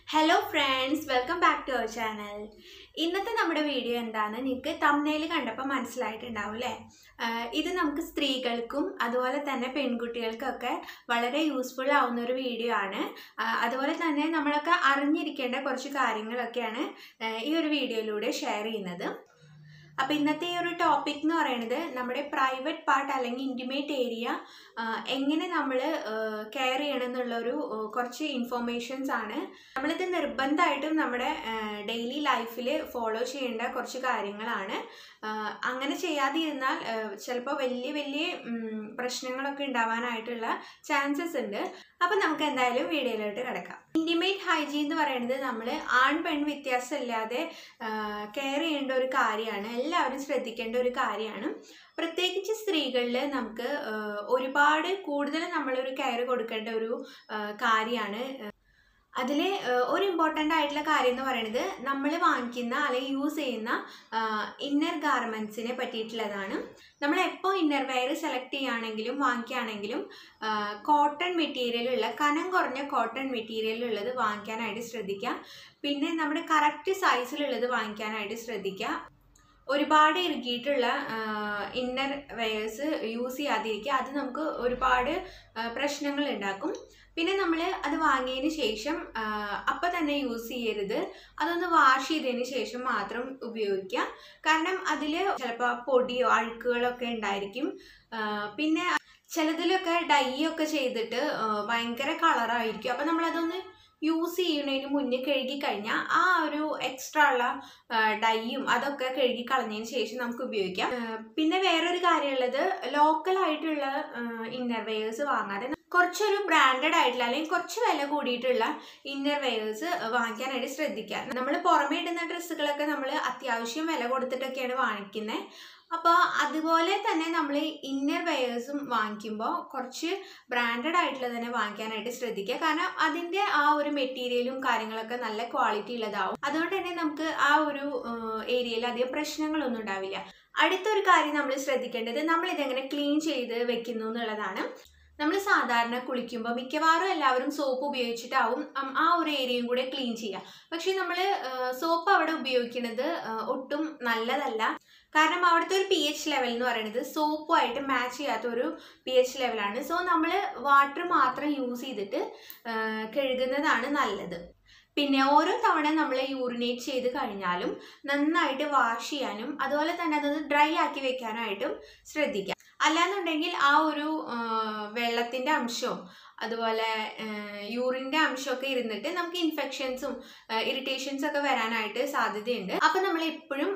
hello friends welcome back to our channel ഇന്നത്തെ നമ്മുടെ video എന്താണെന്ന് നിങ്ങൾക്ക് തമ്മനയിൽ കണ്ടപ്പോൾ മനസ്സിലായിട്ടുണ്ടാവും അല്ലേ ആഹ് ഇത് നമുക്ക് സ്ത്രീകൾക്കും അതുപോലെ തന്നെ പെൺകുട്ടികൾക്കൊക്കെ വളരെ യൂസ്ഫുൾ ആവുന്ന ഒരു വീഡിയോ ആണ് ആഹ് അതുപോലെ തന്നെ നമ്മളൊക്കെ അറിഞ്ഞിരിക്കേണ്ട കുറച്ച് കാര്യങ്ങളൊക്കെയാണ് ആഹ് ഈ ഒരു വീഡിയോയിലൂടെ ഷെയർ ചെയ്യുന്നത് അപ്പോൾ ഇന്നത്തെ ഈ ഒരു ടോപ്പിക് എന്ന് പറയുന്നത് നമ്മുടെ പ്രൈവറ്റ് പാർട്ട് അല്ലെങ്കിൽ ഇൻറ്റിമേറ്റ് ഏരിയ എങ്ങനെ നമ്മൾ കെയർ ചെയ്യണം എന്നുള്ളൊരു ആഹ് കുറച്ച് ഇൻഫോർമേഷൻസ് ആണ് നമ്മളിത് നിർബന്ധമായിട്ടും നമ്മുടെ ഡെയിലി ലൈഫിൽ ഫോളോ ചെയ്യേണ്ട കുറച്ച് കാര്യങ്ങളാണ് ആഹ് അങ്ങനെ ചെയ്യാതിരുന്നാൽ ചിലപ്പോൾ വലിയ വലിയ ഉം, പ്രശ്നങ്ങളൊക്കെ ഉണ്ടാവാനായിട്ടുള്ള ചാൻസസ് ഉണ്ട് അപ്പം നമുക്ക് എന്തായാലും വീഡിയോയിലോട്ട് കിടക്കാം ഇൻറ്റിമേറ്റ് ഹൈജീൻ എന്ന് പറയുന്നത് നമ്മൾ ആൺ പെൺ വ്യത്യാസമില്ലാതെ കെയർ ചെയ്യേണ്ട ഒരു കാര്യമാണ് എല്ലാവരും ശ്രദ്ധിക്കേണ്ട ഒരു കാര്യമാണ് പ്രത്യേകിച്ച് സ്ത്രീകളിൽ നമുക്ക് ആഹ് ഒരുപാട് കൂടുതൽ നമ്മളൊരു കെയർ കൊടുക്കേണ്ട ഒരു കാര്യമാണ് അതിൽ ഒരു ഇമ്പോർട്ടൻ്റ് ആയിട്ടുള്ള കാര്യം എന്ന് പറയുന്നത് നമ്മൾ വാങ്ങിക്കുന്ന അല്ലെങ്കിൽ യൂസ് ചെയ്യുന്ന ഇന്നർ ഗാർമെൻറ്റ്സിനെ പറ്റിയിട്ടുള്ളതാണ് നമ്മൾ എപ്പോൾ ഇന്നർ വെയർ സെലക്ട് ചെയ്യുകയാണെങ്കിലും വാങ്ങിക്കുകയാണെങ്കിലും കോട്ടൺ മെറ്റീരിയലുള്ള കനം കുറഞ്ഞ കോട്ടൺ മെറ്റീരിയലുള്ളത് വാങ്ങിക്കാനായിട്ട് ശ്രദ്ധിക്കുക പിന്നെ നമ്മുടെ കറക്റ്റ് സൈസിലുള്ളത് വാങ്ങിക്കാനായിട്ട് ശ്രദ്ധിക്കുക ഒരുപാട് ഇറുകിയിട്ടുള്ള ഇന്നർ വെയേഴ്സ് യൂസ് ചെയ്യാതിരിക്കുക അത് നമുക്ക് ഒരുപാട് പ്രശ്നങ്ങൾ ഉണ്ടാക്കും പിന്നെ നമ്മൾ അത് വാങ്ങിയതിന് ശേഷം അപ്പം തന്നെ യൂസ് ചെയ്യരുത് അതൊന്ന് വാഷ് ചെയ്തതിന് ശേഷം മാത്രം ഉപയോഗിക്കുക കാരണം അതിൽ ചിലപ്പോൾ പൊടിയോ അഴുക്കുകളൊക്കെ ഉണ്ടായിരിക്കും ആ, പിന്നെ ചിലതിലൊക്കെ ഡൈ ഒക്കെ ചെയ്തിട്ട് ആ, ഭയങ്കര കളറായിരിക്കും അപ്പം നമ്മളതൊന്ന് യൂസ് ചെയ്യുന്നതിന് മുന്നേ കഴുകി കഴിഞ്ഞാൽ ആ ഒരു എക്സ്ട്രാ ഉള്ള ഡൈയും അതൊക്കെ കഴുകി കളഞ്ഞതിന് ശേഷം നമുക്ക് ഉപയോഗിക്കാം ആ, പിന്നെ വേറൊരു കാര്യമുള്ളത് ലോക്കൽ ആയിട്ടുള്ള ഇന്നർ വെയേഴ്സ് വാങ്ങാതെ കുറച്ചൊരു ബ്രാൻഡഡ് ആയിട്ടുള്ള അല്ലെങ്കിൽ കുറച്ച് വില കൂടിയിട്ടുള്ള ഇന്നർ വെയേഴ്സ് വാങ്ങിക്കാനായിട്ട് ശ്രദ്ധിക്കുക നമ്മൾ പുറമേ ഇടുന്ന ഡ്രസ്സുകളൊക്കെ നമ്മൾ അത്യാവശ്യം വില കൊടുത്തിട്ടൊക്കെയാണ് വാങ്ങിക്കുന്നത് അപ്പോൾ അതുപോലെ തന്നെ നമ്മൾ ഇന്നർ വെയേഴ്സും വാങ്ങിക്കുമ്പോൾ കുറച്ച് ബ്രാൻഡഡ് ആയിട്ടുള്ള തന്നെ വാങ്ങിക്കാനായിട്ട് ശ്രദ്ധിക്കുക കാരണം അതിൻ്റെ ആ ഒരു മെറ്റീരിയലും കാര്യങ്ങളൊക്കെ നല്ല ക്വാളിറ്റി ഉള്ളതാവും അതുകൊണ്ട് തന്നെ നമുക്ക് ആ ഒരു ഏരിയയിൽ അധികം പ്രശ്നങ്ങളൊന്നും ഉണ്ടാവില്ല അടുത്തൊരു കാര്യം നമ്മൾ ശ്രദ്ധിക്കേണ്ടത് നമ്മൾ ഇതെങ്ങനെ ക്ലീൻ ചെയ്ത് വെക്കുന്നു എന്നുള്ളതാണ് നമ്മൾ സാധാരണ കുളിക്കുമ്പോൾ മിക്കവാറും എല്ലാവരും സോപ്പ് ഉപയോഗിച്ചിട്ടാവും ഉം, ആ ഒരു ഏരിയയും കൂടെ ക്ലീൻ ചെയ്യുക പക്ഷേ നമ്മൾ സോപ്പ് അവിടെ ഉപയോഗിക്കുന്നത് ആ, ഒട്ടും നല്ലതല്ല കാരണം അവിടുത്തെ ഒരു പി എച്ച് ലെവൽ എന്ന് പറയുന്നത് സോപ്പുമായിട്ട് മാച്ച് ചെയ്യാത്ത ഒരു പി എച്ച് ലെവലാണ് സോ നമ്മൾ വാട്ടർ മാത്രം യൂസ് ചെയ്തിട്ട് ആ, കഴുകുന്നതാണ് നല്ലത് പിന്നെ ഓരോ തവണ നമ്മൾ യൂറിനേറ്റ് ചെയ്ത് കഴിഞ്ഞാലും നന്നായിട്ട് വാഷ് ചെയ്യാനും അതുപോലെ തന്നെ അതൊന്ന് ഡ്രൈ ആക്കി വെക്കാനായിട്ടും ശ്രദ്ധിക്കാം അല്ലാന്നുണ്ടെങ്കിൽ ആ ഒരു ആ, വെള്ളത്തിൻ്റെ അംശവും അതുപോലെ യൂറിൻ്റെ അംശമൊക്കെ ഇരുന്നിട്ട് നമുക്ക് ഇൻഫെക്ഷൻസും ഇറിറ്റേഷൻസ് ഒക്കെ വരാനായിട്ട് സാധ്യതയുണ്ട് അപ്പം നമ്മൾ എപ്പോഴും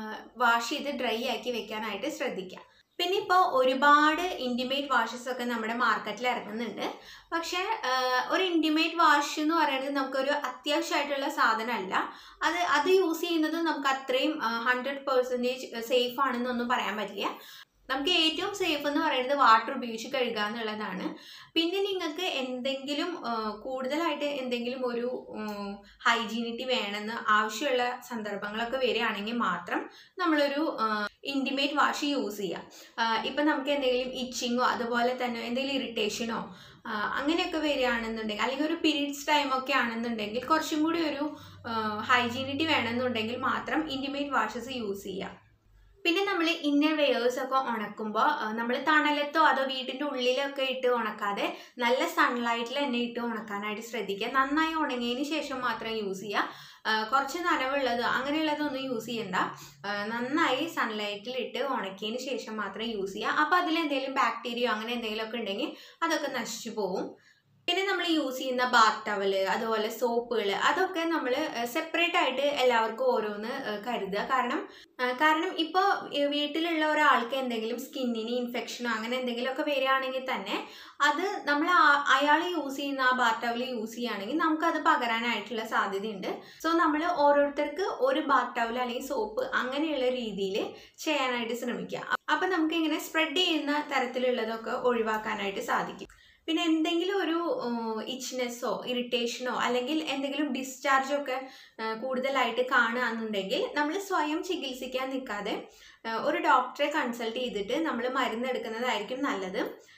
വാഷ് ചെയ്ത് ഡ്രൈ ആക്കി വെക്കാനായിട്ട് ശ്രദ്ധിക്കാം പിന്നെ ഇപ്പോൾ ഒരുപാട് ഇൻറ്റിമേറ്റ് വാഷസ് ഒക്കെ നമ്മുടെ മാർക്കറ്റിൽ ഇറങ്ങുന്നുണ്ട് പക്ഷേ ആഹ്, ഒരു ഇൻറ്റിമേറ്റ് വാഷ് എന്ന് പറയുന്നത് നമുക്കൊരു അത്യാവശ്യമായിട്ടുള്ള സാധനമല്ല അത് അത് യൂസ് ചെയ്യുന്നത് നമുക്ക് അത്രയും ഹൺഡ്രഡ് പെർസെൻറ്റേജ് സേഫ് ആണെന്നൊന്നും പറയാൻ പറ്റില്ല നമുക്ക് ഏറ്റവും സേഫ് എന്ന് പറയുന്നത് വാട്ടർ ഉപയോഗിച്ച് കഴുകുക എന്നുള്ളതാണ് പിന്നെ നിങ്ങൾക്ക് എന്തെങ്കിലും ആ, കൂടുതലായിട്ട് എന്തെങ്കിലും ഒരു ഹൈജീനിറ്റി വേണമെന്ന് ആവശ്യമുള്ള സന്ദർഭങ്ങളൊക്കെ വരികയാണെങ്കിൽ മാത്രം നമ്മളൊരു ഇൻറ്റിമേറ്റ് വാഷ് യൂസ് ചെയ്യുക ഇപ്പം നമുക്ക് എന്തെങ്കിലും ഇച്ചിങ്ങോ അതുപോലെ തന്നെ എന്തെങ്കിലും ഇറിറ്റേഷനോ അങ്ങനെയൊക്കെ വരികയാണെന്നുണ്ടെങ്കിൽ അല്ലെങ്കിൽ ഒരു പീരീഡ്സ് ടൈം ഒക്കെ ആണെന്നുണ്ടെങ്കിൽ കുറച്ചും കൂടി ഒരു ഹൈജീനിറ്റി വേണമെന്നുണ്ടെങ്കിൽ മാത്രം ഇൻറ്റിമേറ്റ് വാഷസ് യൂസ് ചെയ്യുക പിന്നെ നമ്മൾ ഇന്നർ വെയേഴ്സ് ഒക്കെ ഉണക്കുമ്പോൾ നമ്മൾ തണലത്തോ അതോ വീട്ടിൻ്റെ ഉള്ളിലൊക്കെ ഇട്ട് ഉണക്കാതെ നല്ല സൺലൈറ്റിൽ തന്നെ ഇട്ട് ഉണക്കാനായിട്ട് ശ്രദ്ധിക്കുക നന്നായി ഉണങ്ങിയതിന് ശേഷം മാത്രം യൂസ് ചെയ്യുക ആ, കുറച്ച് നനവുള്ളത് അങ്ങനെയുള്ളതൊന്നും യൂസ് ചെയ്യണ്ട ആ, നന്നായി സൺലൈറ്റിൽ ഇട്ട് ഉണക്കിയതിന് ശേഷം മാത്രം യൂസ് ചെയ്യുക അപ്പോൾ അതിൽ എന്തെങ്കിലും ബാക്ടീരിയ അങ്ങനെ എന്തെങ്കിലുമൊക്കെ ഉണ്ടെങ്കിൽ അതൊക്കെ നശിച്ചു പോകും പിന്നെ നമ്മൾ യൂസ് ചെയ്യുന്ന ബാത്ത് ടവല് അതുപോലെ സോപ്പുകൾ അതൊക്കെ നമ്മൾ സെപ്പറേറ്റ് ആയിട്ട് എല്ലാവർക്കും ഓരോന്ന് ആ, കരുതുക കാരണം ആ, കാരണം ഇപ്പോൾ വീട്ടിലുള്ള ഒരാൾക്ക് എന്തെങ്കിലും സ്കിന്നിന് ഇൻഫെക്ഷനോ അങ്ങനെ എന്തെങ്കിലുമൊക്കെ വരികയാണെങ്കിൽ തന്നെ അത് നമ്മൾ അയാൾ യൂസ് ചെയ്യുന്ന ആ ബാത്ത് ടവൽ യൂസ് ചെയ്യുകയാണെങ്കിൽ നമുക്കത് പകരാനായിട്ടുള്ള സാധ്യതയുണ്ട് സോ നമ്മൾ ഓരോരുത്തർക്ക് ഒരു ബാത്ത് ടവൽ അല്ലെങ്കിൽ സോപ്പ് അങ്ങനെയുള്ള രീതിയിൽ ചെയ്യാനായിട്ട് ശ്രമിക്കുക അപ്പം നമുക്ക് ഇങ്ങനെ സ്പ്രെഡ് ചെയ്യുന്ന തരത്തിലുള്ളതൊക്കെ ഒഴിവാക്കാനായിട്ട് സാധിക്കും പിന്നെ എന്തെങ്കിലും ഒരു ഇച്ച്നെസ്സോ ഇറിറ്റേഷനോ അല്ലെങ്കിൽ എന്തെങ്കിലും ഡിസ്ചാർജോ ഒക്കെ ആ, കൂടുതലായിട്ട് കാണുകയെന്നുണ്ടെങ്കിൽ നമ്മൾ സ്വയം ചികിത്സിക്കാൻ നിൽക്കാതെ ആ, ഒരു ഡോക്ടറെ കൺസൾട്ട് ചെയ്തിട്ട് നമ്മൾ മരുന്ന് എടുക്കുന്നതായിരിക്കും നല്ലത്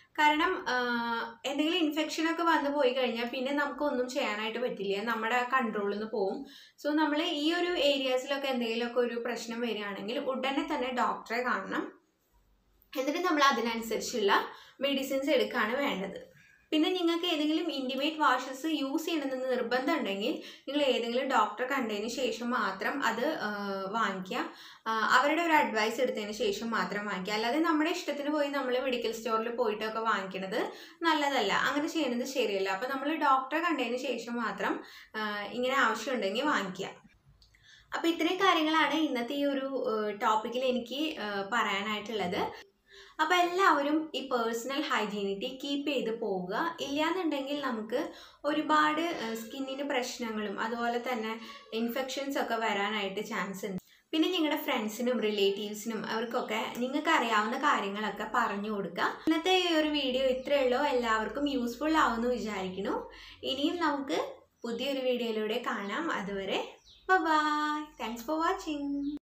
കാരണം ആഹ്, എന്തെങ്കിലും ഇൻഫെക്ഷനൊക്കെ വന്നു പോയി കഴിഞ്ഞാൽ പിന്നെ നമുക്ക് ഒന്നും ചെയ്യാനായിട്ട് പറ്റില്ല നമ്മുടെ കൺട്രോളിൽ നിന്ന് പോവും സോ നമ്മൾ ഈ ഒരു ഏരിയാസിലൊക്കെ എന്തെങ്കിലുമൊക്കെ ഒരു പ്രശ്നം വരികയാണെങ്കിൽ ഉടനെ തന്നെ ഡോക്ടറെ കാണണം എന്നിട്ട് നമ്മൾ അതിനനുസരിച്ചുള്ള മെഡിസിൻസ് എടുക്കുകയാണ് വേണ്ടത് പിന്നെ നിങ്ങൾക്ക് ഏതെങ്കിലും ഇൻറ്റിമേറ്റ് വാഷസ് യൂസ് ചെയ്യണമെന്ന് നിർബന്ധം ഉണ്ടെങ്കിൽ നിങ്ങൾ ഏതെങ്കിലും ഡോക്ടറെ കണ്ടതിന് ശേഷം മാത്രം അത് ആ, വാങ്ങിക്കുക ആ, അവരുടെ ഒരു അഡ്വൈസ് എടുത്തതിന് ശേഷം മാത്രം വാങ്ങിക്കുക അല്ലാതെ നമ്മുടെ ഇഷ്ടത്തിന് പോയി നമ്മൾ മെഡിക്കൽ സ്റ്റോറിൽ പോയിട്ടൊക്കെ വാങ്ങിക്കണത് നല്ലതല്ല അങ്ങനെ ചെയ്യുന്നത് ശരിയല്ല അപ്പോൾ നമ്മൾ ഡോക്ടറെ കണ്ടതിന് ശേഷം മാത്രം ആ, ഇങ്ങനെ ആവശ്യമുണ്ടെങ്കിൽ വാങ്ങിക്കുക അപ്പോൾ ഇത്രയും കാര്യങ്ങളാണ് ഇന്നത്തെ ഈ ഒരു ടോപ്പിക്കിൽ എനിക്ക് ആ, പറയാനായിട്ടുള്ളത് അപ്പോൾ എല്ലാവരും ഈ പേഴ്സണൽ ഹൈജീനിറ്റി കീപ്പ് ചെയ്ത് പോവുക ഇല്ലാന്നുണ്ടെങ്കിൽ നമുക്ക് ഒരുപാട് സ്കിന്നിന് പ്രശ്നങ്ങളും അതുപോലെ തന്നെ ഇൻഫെക്ഷൻസ് ഒക്കെ വരാനായിട്ട് ചാൻസ് ഉണ്ട് പിന്നെ നിങ്ങളുടെ ഫ്രണ്ട്സിനും റിലേറ്റീവ്സിനും അവർക്കൊക്കെ നിങ്ങൾക്ക് അറിയാവുന്ന കാര്യങ്ങളൊക്കെ പറഞ്ഞു കൊടുക്കുക ഇന്നത്തെ ഈ ഒരു വീഡിയോ ഇത്രയേ ഉള്ളൂ എല്ലാവർക്കും യൂസ്ഫുൾ ആവുമെന്ന് വിചാരിക്കുന്നു ഇനിയും നമുക്ക് പുതിയൊരു വീഡിയോയിലൂടെ കാണാം അതുവരെ ബൈ താങ്ക്സ് ഫോർ വാച്ചിങ്